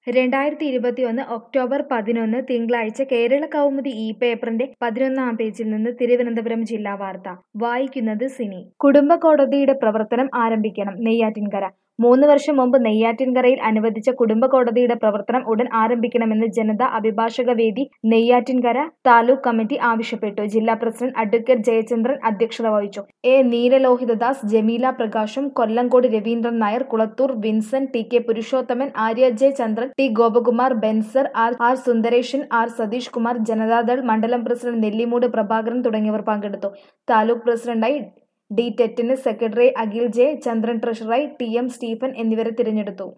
രണ്ടായിരത്തി ഇരുപത്തിയൊന്ന് ഒക്ടോബർ പതിനൊന്ന് തിങ്കളാഴ്ച കേരള കൗമുദി ഈ പേപ്പറിന്റെ പതിനൊന്നാം പേജിൽ നിന്ന് തിരുവനന്തപുരം ജില്ലാ വാർത്ത വായിക്കുന്നത് സിനി കുടുംബ കോടതിയുടെ പ്രവർത്തനം ആരംഭിക്കണം നെയ്യാറ്റിൻകര മൂന്ന് വർഷം മുമ്പ് നെയ്യാറ്റിൻകരയിൽ അനുവദിച്ച കുടുംബ കോടതിയുടെ പ്രവർത്തനം ഉടൻ ആരംഭിക്കണമെന്ന് ജനതാ അഭിഭാഷക വേദി നെയ്യാറ്റിൻകര താലൂക്ക് കമ്മിറ്റി ആവശ്യപ്പെട്ടു ജില്ലാ പ്രസിഡന്റ് അഡ്വക്കേറ്റ് ജയചന്ദ്രൻ അധ്യക്ഷത വഹിച്ചു A Neelalohithadas Jameela Prakasam Kollankode Raveendran Nair Kulathoor Vincent T K Purushothaman Arya J Chandran T Gopakumar Benser R R Sundaresan R Satheesh Kumar Janata Dal മണ്ഡലം പ്രസിഡന്റ് നെല്ലിമൂട് പ്രഭാകരൻ തുടങ്ങിയവർ പങ്കെടുത്തു താലൂക്ക് പ്രസിഡന്റായി ഡി ടെറ്റിന് സെക്രട്ടറി അഖിൽ ജെ ചന്ദ്രൻ ട്രഷററായി ടി എം സ്റ്റീഫൻ എന്നിവരെ തിരഞ്ഞെടുത്തു